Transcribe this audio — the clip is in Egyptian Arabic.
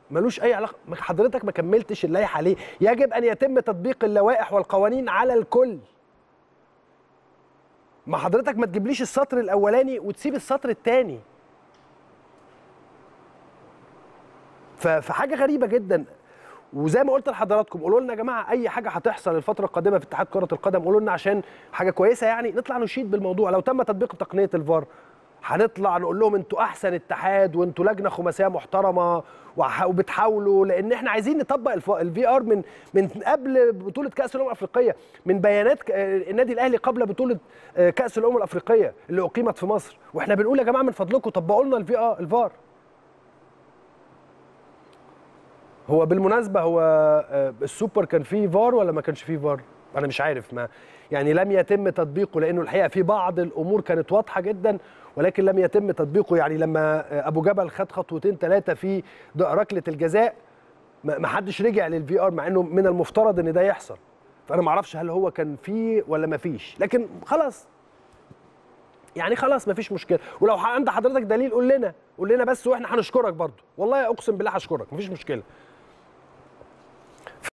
ملوش اي علاقه ما حضرتك ما كملتش اللائحه ليه يجب ان يتم تطبيق اللوائح والقوانين على الكل ما حضرتك ما تجيبليش السطر الاولاني وتسيب السطر الثاني فحاجه غريبه جدا وزي ما قلت لحضراتكم قولوا لنا يا جماعه اي حاجه هتحصل الفتره القادمه في اتحاد كره القدم قولوا لنا عشان حاجه كويسه يعني نطلع نشيد بالموضوع لو تم تطبيق تقنيه الفار هنطلع نقول لهم انتوا احسن اتحاد وانتوا لجنه خماسيه محترمه وح- وبتحاولوا لان احنا عايزين نطبق الفي ار من من قبل بطوله كاس الامم الافريقيه من بيانات ك- النادي الاهلي قبل بطوله آه، كاس الامم الافريقيه اللي اقيمت في مصر واحنا بنقول يا جماعه من فضلكم طبقوا لنا الفي ار الفار هو بالمناسبه هو آه، السوبر كان فيه فار ولا ما كانش فيه فار انا مش عارف ما يعني لم يتم تطبيقه لانه الحقيقه في بعض الامور كانت واضحه جدا ولكن لم يتم تطبيقه يعني لما آه، ابو جبل خد خطوتين ثلاثه في د- ركله الجزاء ما ما حدش رجع للفي ار مع انه من المفترض ان ده يحصل فانا ما اعرفش هل هو كان فيه ولا ما فيش لكن خلاص يعني خلاص مفيش مشكله ولو عند حضرتك دليل قول لنا قول لنا بس واحنا هنشكرك برضو والله اقسم بالله هشكرك مفيش مشكله